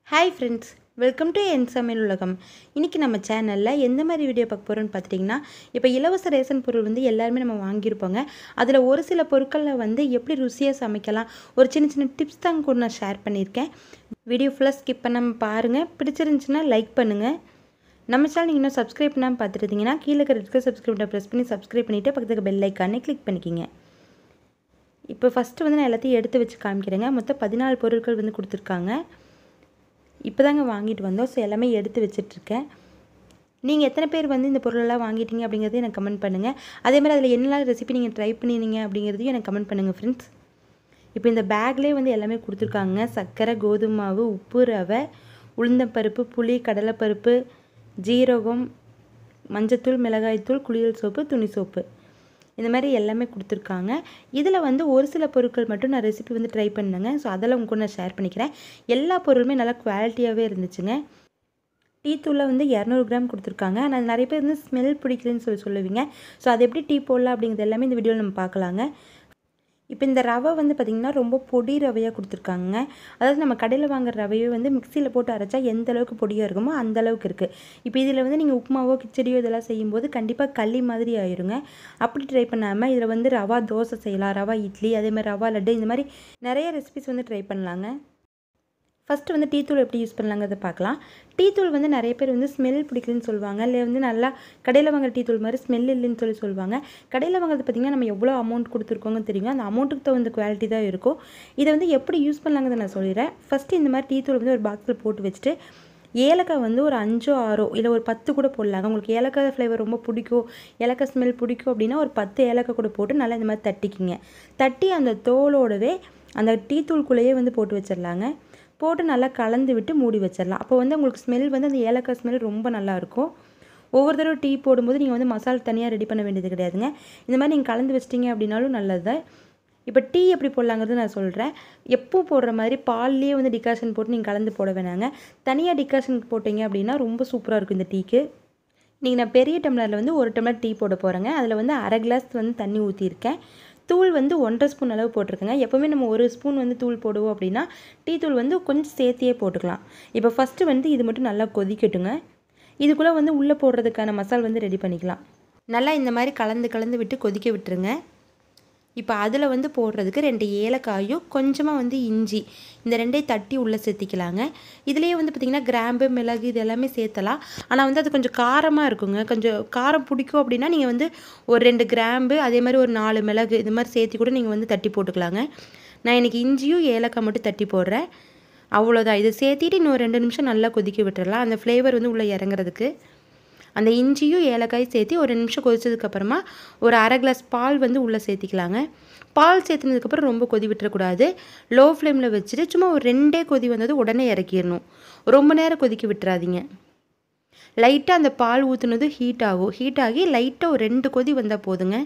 hi friends welcome to என் சமையல் உலகம் இன்றைக்கி நம்ம சேனலில் எந்த மாதிரி வீடியோ பார்க்க போகிறோன்னு பார்த்துட்டிங்கன்னா இப்போ இலவச ரேஷன் பொருள் வந்து எல்லாருமே நம்ம வாங்கியிருப்போங்க அதில் ஒரு சில பொருட்களில் வந்து எப்படி ருசியாக சமைக்கலாம் ஒரு சின்ன சின்ன டிப்ஸ் தான் கூட நான் ஷேர் பண்ணியிருக்கேன் வீடியோ ஃபுல்லாக ஸ்கிப் பண்ணாமல் பாருங்கள் பிடிச்சிருந்துச்சுன்னா லைக் பண்ணுங்கள் நம்ம சேனல் நீங்கள் இன்னும் சப்ஸ்கிரைப் பண்ணாமல் பார்த்துட்டு இருந்தீங்கன்னா கீழே இருக்கிற சப்ஸ்கிரைப் பட்டன் ப்ரெஸ் பண்ணி சப்ஸ்கிரைப் பண்ணிவிட்டு பக்கத்துக்கு பெல் ஐக்கானே கிளிக் பண்ணிக்கிங்க இப்போ ஃபஸ்ட்டு வந்து நான் எல்லாத்தையும் எடுத்து வச்சு காமிக்கிறேங்க மொத்தம் பதினாலு பொருட்கள் வந்து கொடுத்துருக்காங்க இப்போ தாங்க வாங்கிட்டு வந்தோம் ஸோ எல்லாமே எடுத்து வச்சிட்ருக்கேன் நீங்கள் எத்தனை பேர் வந்து இந்த பொருளெல்லாம் வாங்கிட்டீங்க அப்படிங்கிறதையும் எனக்கு கமெண்ட் பண்ணுங்கள் அதே மாதிரி அதில் என்னெல்லாம் ரெசிபி நீங்கள் ட்ரை பண்ணிருந்தீங்க அப்படிங்கிறதையும் எனக்கு கமெண்ட் பண்ணுங்கள் ஃப்ரெண்ட்ஸ் இப்போ இந்த பேக்லேயே வந்து எல்லாமே கொடுத்துருக்காங்க சர்க்கரை கோதுமை மாவு உப்பு ரவை உளுந்தம்பருப்பு புளி கடலைப்பருப்பு ஜீரகம் மஞ்சத்தூள் மிளகாய்த்தூள் குளியல் சோப்பு துணி சோப்பு இந்த மாதிரி எல்லாமே கொடுத்துருக்காங்க இதில் வந்து ஒரு சில பொருட்கள் மட்டும் நான் ரெசிபி வந்து ட்ரை பண்ணேங்க ஸோ அதெல்லாம் உங்க கூட நான் ஷேர் பண்ணிக்கிறேன் எல்லா பொருளுமே நல்லா குவாலிட்டியாகவே இருந்துச்சுங்க டீ தூளில் வந்து இரநூறு கிராம் கொடுத்துருக்காங்க ஆனால் நிறைய பேர் வந்து ஸ்மெல் பிடிக்கலன்னு சொல்லி சொல்லுவீங்க ஸோ அது எப்படி டீ போடலாம் அப்படிங்கிறது எல்லாமே இந்த வீடியோவில் நம்ம பார்க்கலாங்க இப்போ இந்த ரவை வந்து பார்த்திங்கன்னா ரொம்ப பொடி ரவையாக கொடுத்துருக்காங்க அதாவது நம்ம கடையில் வாங்குற ரவையை வந்து மிக்சியில் போட்டு அரைச்சா எந்த அளவுக்கு பொடியாக இருக்குமோ அந்த அளவுக்கு இருக்குது இப்போ இதில் வந்து நீங்கள் உப்புமாவோ கிச்சடியோ இதெல்லாம் செய்யும்போது கண்டிப்பாக களி மாதிரி ஆயிருங்க அப்படி ட்ரை பண்ணாமல் இதில் வந்து ரவா தோசை செய்யலாம் ரவா இட்லி அதே மாதிரி ரவா லட்டு இந்த மாதிரி நிறைய ரெசிபிஸ் வந்து ட்ரை பண்ணலாங்க ஃபஸ்ட்டு வந்து டீ தூள் எப்படி யூஸ் பண்ணலாங்கிறத பார்க்கலாம் டீ தூள் வந்து நிறைய பேர் வந்து ஸ்மெல் பிடிக்கலன்னு சொல்லுவாங்க இல்லை வந்து நல்லா கடையில் வாங்குற டீ தூள் மாதிரி ஸ்மெல் இல்லைன்னு சொல்லி சொல்லுவாங்க கடையில் வாங்குறது பார்த்திங்கன்னா நம்ம எவ்வளோ அமௌண்ட் கொடுத்துருக்கோங்கன்னு தெரியும் அந்த அமௌண்ட்டுக்கு தகுந்த குவாலிட்டி தான் இருக்கும் இதை வந்து எப்படி யூஸ் பண்ணலாங்கிறத நான் சொல்லிடுறேன் ஃபஸ்ட்டு இந்த மாதிரி டீ தூள் வந்து ஒரு பாக்ஸில் போட்டு வச்சுட்டு ஏலக்காய் வந்து ஒரு அஞ்சோ ஆறோ இல்லை ஒரு பத்து கூட போடலாங்க உங்களுக்கு ஏலக்காய் ஃப்ளேவர் ரொம்ப பிடிக்கும் ஏலக்காய் ஸ்மெல் பிடிக்கும் அப்படின்னா ஒரு பத்து ஏலக்காய் கூட போட்டு நல்லா இந்த மாதிரி தட்டிக்கிங்க தட்டி அந்த தோலோடவே அந்த டீ தூள்குள்ளேயே வந்து போட்டு வச்சிடலாங்க போட்டு நல்லா கலந்து விட்டு மூடி வச்சிடலாம் அப்போ வந்து உங்களுக்கு ஸ்மெல் வந்து அந்த ஏலக்காய் ஸ்மெல் ரொம்ப நல்லாயிருக்கும் ஒவ்வொரு தடவை டீ போடும்போது நீங்கள் வந்து மசாலா தனியாக ரெடி பண்ண வேண்டியது கிடையாதுங்க இந்த மாதிரி நீங்கள் கலந்து வச்சிட்டிங்க அப்படின்னாலும் நல்லது இப்போ டீ எப்படி போடலாங்கிறது நான் சொல்கிறேன் எப்போ போடுற மாதிரி பால்லேயே வந்து டிகாஷன் போட்டு நீங்கள் கலந்து போட வேணாங்க தனியாக டிகாஷன் போட்டிங்க அப்படின்னா ரொம்ப சூப்பராக இருக்கும் இந்த டீக்கு நீங்கள் நான் பெரிய டம்ளரில் வந்து ஒரு டம்ளர் டீ போட போகிறேங்க அதில் வந்து அரை கிளாஸ் வந்து தண்ணி ஊற்றிருக்கேன் தூள் வந்து ஒன்றரை ஸ்பூன் அளவு போட்டிருக்கேங்க எப்போவுமே நம்ம ஒரு ஸ்பூன் வந்து தூள் போடுவோம் அப்படின்னா டீ தூள் வந்து கொஞ்சம் சேர்த்தியே போட்டுக்கலாம் இப்போ ஃபஸ்ட்டு வந்து இது மட்டும் நல்லா கொதிக்கட்டுங்க இதுக்குள்ளே வந்து உள்ளே போடுறதுக்கான மசால் வந்து ரெடி பண்ணிக்கலாம் நல்லா இந்த மாதிரி கலந்து கலந்து விட்டு கொதிக்க விட்டுருங்க இப்போ அதில் வந்து போடுறதுக்கு ரெண்டு ஏலக்காயும் கொஞ்சமாக வந்து இஞ்சி இந்த ரெண்டையும் தட்டி உள்ளே சேர்த்திக்கலாங்க இதுலேயே வந்து பார்த்திங்கன்னா கிராம்பு மிளகு இது எல்லாமே சேர்த்தலாம் ஆனால் வந்து அது கொஞ்சம் காரமாக இருக்குங்க கொஞ்சம் காரம் பிடிக்கும் அப்படின்னா நீங்கள் வந்து ஒரு ரெண்டு கிராம்பு அதே மாதிரி ஒரு நாலு மிளகு இது மாதிரி சேர்த்தி கூட நீங்கள் வந்து தட்டி போட்டுக்கலாங்க நான் இன்றைக்கி இஞ்சியும் ஏலக்காய் மட்டும் தட்டி போடுறேன் அவ்வளோதான் இதை சேர்த்திட்டு இன்னும் ரெண்டு நிமிஷம் நல்லா கொதிக்க விட்டுறலாம் அந்த ஃப்ளேவர் வந்து உள்ளே இறங்குறதுக்கு அந்த இஞ்சியும் ஏலக்காயும் சேர்த்து ஒரு நிமிஷம் கொதிச்சதுக்கப்புறமா ஒரு அரை கிளாஸ் பால் வந்து உள்ளே சேர்த்திக்கலாங்க பால் சேர்த்துனதுக்கப்புறம் ரொம்ப கொதி விட்டுறக்கூடாது லோ ஃப்ளேமில் வச்சுட்டு சும்மா ஒரு ரெண்டே கொதி வந்தது உடனே இறக்கிடணும் ரொம்ப நேரம் கொதிக்க விட்டுறாதீங்க லைட்டாக அந்த பால் ஊற்றுனது ஹீட் ஆகும் ஹீட் ஆகி லைட்டாக ஒரு ரெண்டு கொதி வந்தால் போதுங்க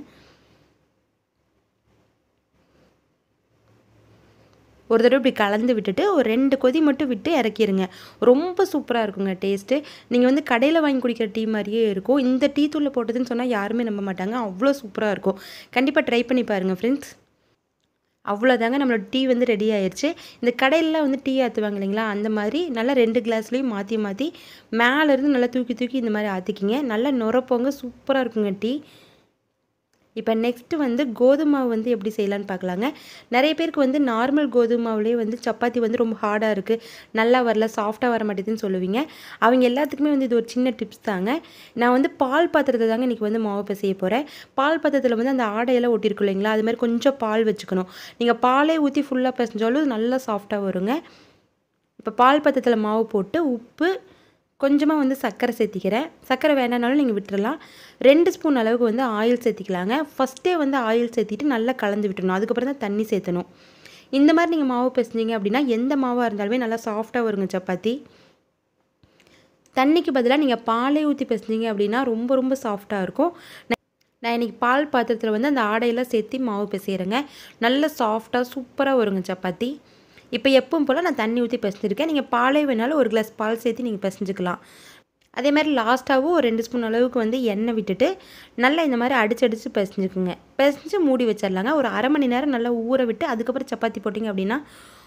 ஒரு தடவை இப்படி கலந்து விட்டுட்டு ஒரு ரெண்டு கொதி மட்டும் விட்டு இறக்கிடுங்க ரொம்ப சூப்பராக இருக்குங்க டேஸ்ட்டு நீங்கள் வந்து கடையில் வாங்கி குடிக்கிற டீ மாதிரியே இருக்கும் இந்த டீ தூளில் போட்டதுன்னு சொன்னால் யாருமே நம்ப மாட்டாங்க அவ்வளோ சூப்பராக இருக்கும் கண்டிப்பாக ட்ரை பண்ணி பாருங்கள் ஃப்ரெண்ட்ஸ் அவ்வளோதாங்க நம்மளோட டீ வந்து ரெடி ஆயிடுச்சு இந்த கடையிலலாம் வந்து டீ ஆற்றுவாங்க இல்லைங்களா அந்த மாதிரி நல்லா ரெண்டு கிளாஸ்லேயும் மாற்றி மாற்றி மேலேருந்து நல்லா தூக்கி தூக்கி இந்த மாதிரி ஆற்றிக்கிங்க நல்லா நுரப்போங்க சூப்பராக இருக்குங்க டீ இப்போ நெக்ஸ்ட்டு வந்து கோதுமை மாவு வந்து எப்படி செய்யலான்னு பார்க்கலாங்க நிறைய பேருக்கு வந்து நார்மல் கோதுமை மாவுலேயே வந்து சப்பாத்தி வந்து ரொம்ப ஹார்டாக இருக்குது நல்லா வரல சாஃப்டாக வர மாட்டேதுன்னு சொல்லுவீங்க அவங்க எல்லாத்துக்குமே வந்து இது ஒரு சின்ன டிப்ஸ் தாங்க நான் வந்து பால் பாத்திரத்தை தாங்க இன்றைக்கி வந்து மாவு பிசைய போகிறேன் பால் பாத்திரத்தில் வந்து அந்த ஆடையெல்லாம் ஒட்டியிருக்கும் இல்லைங்களா அது மாதிரி கொஞ்சம் பால் வச்சுக்கணும் நீங்கள் பாலே ஊற்றி ஃபுல்லாக பிசைஞ்சாலும் நல்லா சாஃப்டாக வருங்க இப்போ பால் பாத்திரத்தில் மாவு போட்டு உப்பு கொஞ்சமாக வந்து சர்க்கரை சேர்த்திக்கிறேன் சர்க்கரை வேணானாலும் நீங்கள் விட்டுறலாம் ரெண்டு ஸ்பூன் அளவுக்கு வந்து ஆயில் சேர்த்திக்கலாங்க ஃபஸ்ட்டே வந்து ஆயில் சேர்த்திட்டு நல்லா கலந்து விட்டுறணும் அதுக்கப்புறம் தான் தண்ணி சேர்த்தணும் இந்த மாதிரி நீங்கள் மாவு பிசைஞ்சிங்க அப்படின்னா எந்த மாவாக இருந்தாலுமே நல்லா சாஃப்டாக வருங்க சப்பாத்தி தண்ணிக்கு பதிலாக நீங்கள் பாலே ஊற்றி பிசைஞ்சிங்க அப்படின்னா ரொம்ப ரொம்ப சாஃப்டாக இருக்கும் நான் இன்றைக்கி பால் பாத்திரத்தில் வந்து அந்த ஆடையெல்லாம் சேர்த்து மாவு பிசைகிறேங்க நல்ல சாஃப்டாக சூப்பராக வருங்க சப்பாத்தி இப்போ எப்பவும் போல் நான் தண்ணி ஊற்றி பிசைஞ்சிருக்கேன் நீங்கள் பாலே வேணாலும் ஒரு கிளாஸ் பால் சேர்த்து நீங்கள் பிசைஞ்சிக்கலாம் அதே மாதிரி லாஸ்ட்டாகவும் ஒரு ரெண்டு ஸ்பூன் அளவுக்கு வந்து எண்ணெய் விட்டுட்டு நல்லா இந்த மாதிரி அடிச்சு அடித்து பிசைஞ்சுக்குங்க பிசைஞ்சு மூடி வச்சிடலாங்க ஒரு அரை மணி நேரம் நல்லா ஊற விட்டு அதுக்கப்புறம் சப்பாத்தி போட்டிங்க அப்படின்னா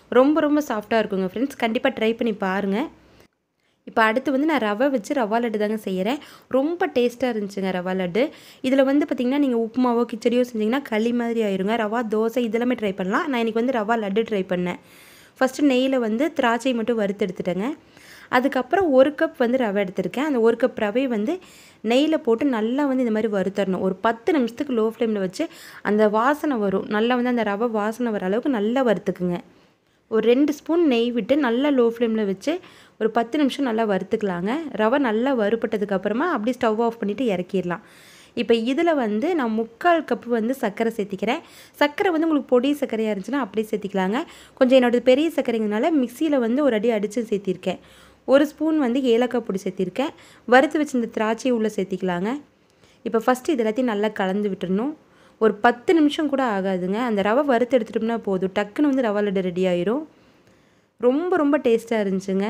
ரொம்ப ரொம்ப சாஃப்டாக இருக்குங்க ஃப்ரெண்ட்ஸ் கண்டிப்பாக ட்ரை பண்ணி பாருங்கள் இப்போ அடுத்து வந்து நான் ரவை வச்சு ரவா லட்டு தாங்க செய்கிறேன் ரொம்ப டேஸ்ட்டாக இருந்துச்சுங்க ரவா லட்டு இதில் வந்து பார்த்திங்கன்னா நீங்கள் உப்புமாவோ கிச்சடியோ செஞ்சிங்கன்னா களி மாதிரி ஆயிருங்க ரவா தோசை இதெல்லாமே ட்ரை பண்ணலாம் நான் இன்றைக்கி வந்து ரவா லட்டு ட்ரை பண்ணேன் ஃபஸ்ட்டு நெய்யில் வந்து திராட்சை மட்டும் வறுத்து எடுத்துட்டேங்க அதுக்கப்புறம் ஒரு கப் வந்து ரவை எடுத்திருக்கேன் அந்த ஒரு கப் ரவை வந்து நெய்யில் போட்டு நல்லா வந்து இந்த மாதிரி வறுத்தரணும் ஒரு பத்து நிமிஷத்துக்கு லோ ஃப்ளேமில் வச்சு அந்த வாசனை வரும் நல்லா வந்து அந்த ரவை வாசனை வர அளவுக்கு நல்லா வறுத்துக்குங்க ஒரு ரெண்டு ஸ்பூன் நெய் விட்டு நல்லா லோ ஃப்ளேமில் வச்சு ஒரு பத்து நிமிஷம் நல்லா வறுத்துக்கலாங்க ரவை நல்லா வறுப்பட்டதுக்கு அப்புறமா அப்படியே ஸ்டவ் ஆஃப் பண்ணிவிட்டு இறக்கிடலாம் இப்போ இதில் வந்து நான் முக்கால் கப்பு வந்து சர்க்கரை சேர்த்திக்கிறேன் சர்க்கரை வந்து உங்களுக்கு பொடி சர்க்கரையாக இருந்துச்சுன்னா அப்படியே சேர்த்திக்கலாங்க கொஞ்சம் என்னோட பெரிய சர்க்கரைங்கனால மிக்சியில் வந்து ஒரு அடி அடித்து சேர்த்திருக்கேன் ஒரு ஸ்பூன் வந்து ஏலக்காய் பொடி சேர்த்திருக்கேன் வறுத்து வச்சிருந்த திராட்சையை உள்ளே சேர்த்திக்கலாங்க இப்போ ஃபஸ்ட்டு இது எல்லாத்தையும் நல்லா கலந்து விட்டுறணும் ஒரு பத்து நிமிஷம் கூட ஆகாதுங்க அந்த ரவை வறுத்து எடுத்துட்டோம்னா போதும் டக்குன்னு வந்து ரவா லட்டு ரெடி ஆயிரும் ரொம்ப ரொம்ப டேஸ்ட்டாக இருந்துச்சுங்க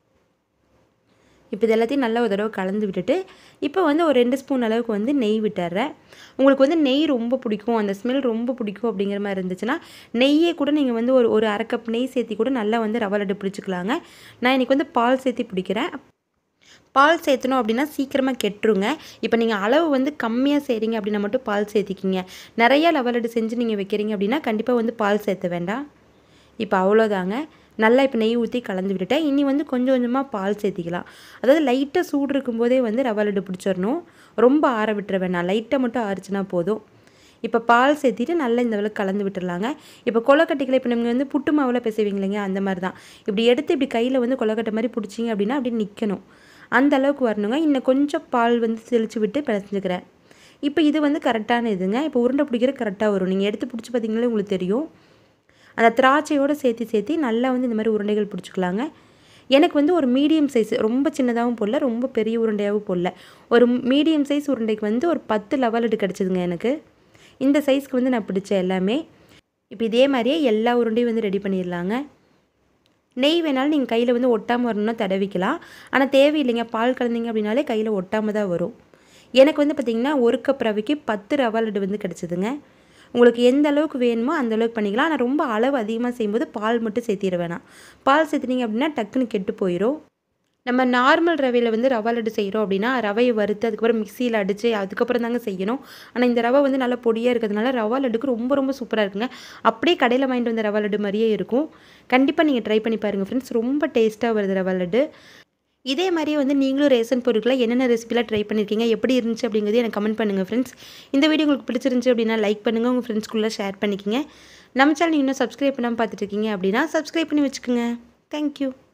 இப்போ இது எல்லாத்தையும் நல்லா ஒரு தடவை கலந்து விட்டுட்டு இப்போ வந்து ஒரு ரெண்டு ஸ்பூன் அளவுக்கு வந்து நெய் விட்டுறேன் உங்களுக்கு வந்து நெய் ரொம்ப பிடிக்கும் அந்த ஸ்மெல் ரொம்ப பிடிக்கும் அப்படிங்கிற மாதிரி இருந்துச்சுன்னா நெய்யே கூட நீங்கள் வந்து ஒரு ஒரு அரை கப் நெய் சேர்த்தி கூட நல்லா வந்து ரவா லட்டு பிடிச்சிக்கலாங்க நான் இன்றைக்கி வந்து பால் சேர்த்தி பிடிக்கிறேன் பால் சேர்த்தணும் அப்படின்னா சீக்கிரமாக கெட்டுருங்க இப்போ நீங்கள் அளவு வந்து கம்மியாக செய்கிறீங்க அப்படின்னா மட்டும் பால் சேர்த்திக்கிங்க நிறையா லெவல் லட்டு செஞ்சு நீங்கள் வைக்கிறீங்க அப்படின்னா கண்டிப்பாக வந்து பால் சேர்த்த வேண்டாம் இப்போ அவ்வளோதாங்க நல்லா இப்போ நெய் ஊற்றி கலந்து விட்டுட்டேன் இனி வந்து கொஞ்சம் கொஞ்சமாக பால் சேர்த்திக்கலாம் அதாவது லைட்டாக சூடு இருக்கும்போதே வந்து ரவா லட்டு பிடிச்சிடணும் ரொம்ப ஆற விட்டுற வேணாம் லைட்டாக மட்டும் ஆறுச்சுன்னா போதும் இப்போ பால் சேர்த்திட்டு நல்லா இந்த அளவுக்கு கலந்து விட்டுறலாங்க இப்போ கொலக்கட்டைகளை இப்போ நீங்கள் வந்து புட்டு மாவில் பேசுவீங்க இல்லைங்க அந்த மாதிரி தான் இப்படி எடுத்து இப்படி கையில் வந்து கொலக்கட்டை மாதிரி பிடிச்சிங்க அப்படின்னா அப்படி நிற்கணும் அந்த அளவுக்கு வரணுங்க இன்னும் கொஞ்சம் பால் வந்து தெளித்து விட்டு பிணைச்சிக்கிறேன் இப்போ இது வந்து கரெக்டான இதுங்க இப்போ உருண்டை பிடிக்கிற கரெக்டாக வரும் நீங்கள் எடுத்து பிடிச்சி பார்த்தீங்களே உங்களுக்கு தெரியும் அந்த திராட்சையோடு சேர்த்து சேர்த்து நல்லா வந்து இந்த மாதிரி உருண்டைகள் பிடிச்சிக்கலாங்க எனக்கு வந்து ஒரு மீடியம் சைஸ் ரொம்ப சின்னதாகவும் போடல ரொம்ப பெரிய உருண்டையாகவும் போடல ஒரு மீடியம் சைஸ் உருண்டைக்கு வந்து ஒரு பத்து லெவல் எடு கிடச்சிதுங்க எனக்கு இந்த சைஸ்க்கு வந்து நான் பிடிச்சேன் எல்லாமே இப்போ இதே மாதிரியே எல்லா உருண்டையும் வந்து ரெடி பண்ணிடலாங்க நெய் வேணாலும் நீங்கள் கையில் வந்து ஒட்டாமல் வரணும்னா தடவிக்கலாம் ஆனால் தேவையில்லைங்க பால் கலந்தீங்க அப்படின்னாலே கையில் ஒட்டாமல் தான் வரும் எனக்கு வந்து பார்த்திங்கன்னா ஒரு கப் ரவைக்கு பத்து ரவா லட்டு வந்து கிடச்சிதுங்க உங்களுக்கு எந்த அளவுக்கு வேணுமோ அந்த அளவுக்கு பண்ணிக்கலாம் ஆனால் ரொம்ப அளவு அதிகமாக செய்யும்போது பால் மட்டும் சேர்த்திட வேணாம் பால் சேர்த்துனீங்க அப்படின்னா டக்குன்னு கெட்டு போயிடும் நம்ம நார்மல் ரவையில் வந்து ரவா லட்டு செய்கிறோம் அப்படின்னா ரவையை வறுத்து அதுக்கப்புறம் மிக்சியில் அடித்து அதுக்கப்புறம் தாங்க செய்யணும் ஆனால் இந்த ரவை வந்து நல்லா பொடியாக இருக்கிறதுனால ரவா லட்டுக்கு ரொம்ப ரொம்ப சூப்பராக இருக்குங்க அப்படியே கடையில் வாங்கிட்டு வந்த ரவா லட்டு மாதிரியே இருக்கும் கண்டிப்பாக நீங்கள் ட்ரை பண்ணி பாருங்கள் ஃப்ரெண்ட்ஸ் ரொம்ப டேஸ்ட்டாக வருது ரவா லட்டு இதே மாதிரியே வந்து நீங்களும் ரேஷன் பொருட்களை என்னென்ன ரெசிபிலாம் ட்ரை பண்ணியிருக்கீங்க எப்படி இருந்துச்சு அப்படிங்கிறது எனக்கு கமெண்ட் பண்ணுங்கள் ஃப்ரெண்ட்ஸ் இந்த வீடியோ உங்களுக்கு பிடிச்சிருந்துச்சு அப்படின்னா லைக் பண்ணுங்கள் உங்கள் ஃப்ரெண்ட்ஸ்குள்ளே ஷேர் பண்ணிக்கிங்க நம்ம சேனல் இன்னும் சப்ஸ்கிரைப் பண்ணாமல் பார்த்துட்டு இருக்கீங்க அப்படின்னா சப்ஸ்கிரைப் பண்ணி வச்சுக்கோங்க தேங்க்யூ